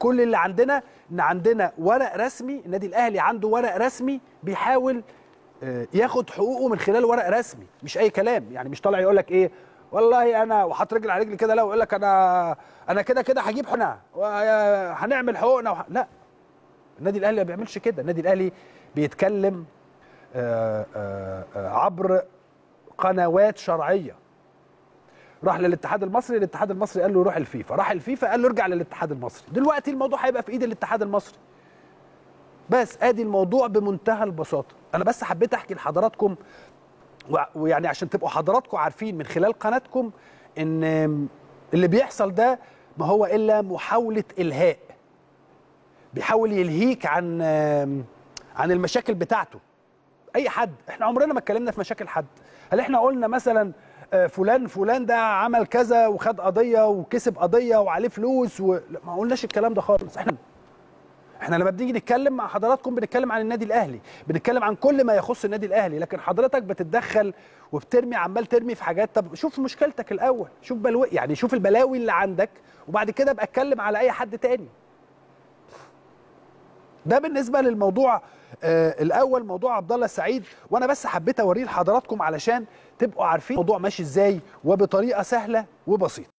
كل اللي عندنا ان عندنا ورق رسمي النادي الاهلي عنده ورق رسمي بيحاول آه، ياخد حقوقه من خلال ورق رسمي مش اي كلام يعني مش طالع يقول لك ايه والله انا وحاطط رجل على رجل كده لا ويقول لك انا انا كده كده هجيب حقنا وهنعمل حقوقنا وح... لا النادي الاهلي ما بيعملش كده النادي الاهلي بيتكلم آه، آه، آه، عبر قنوات شرعيه راح للاتحاد المصري الاتحاد المصري قال له روح الفيفا راح الفيفا قال له ارجع للاتحاد المصري دلوقتي الموضوع هيبقى في ايد الاتحاد المصري بس ادي الموضوع بمنتهى البساطه انا بس حبيت احكي لحضراتكم و- ويعني عشان تبقوا حضراتكم عارفين من خلال قناتكم ان اللي بيحصل ده ما هو الا محاوله الهاء بيحاول يلهيك عن عن المشاكل بتاعته اي حد احنا عمرنا ما اتكلمنا في مشاكل حد هل احنا قلنا مثلا آه، فلان فلان ده عمل كذا وخد قضيه وكسب قضيه وعليه فلوس و... لا، ما قلناش الكلام ده خالص احنا احنا لما بنيجي نتكلم مع حضراتكم بنتكلم عن النادي الاهلي بنتكلم عن كل ما يخص النادي الاهلي لكن حضرتك بتتدخل وبترمي عمال ترمي في حاجات طب شوف مشكلتك الاول شوف بلو يعني شوف البلاوي اللي عندك وبعد كده ابقى اتكلم على اي حد تاني ده بالنسبه للموضوع آه الاول موضوع عبد الله السعيد وانا بس حبيت اوريه لحضراتكم علشان تبقوا عارفين الموضوع ماشي ازاي وبطريقه سهله وبسيطه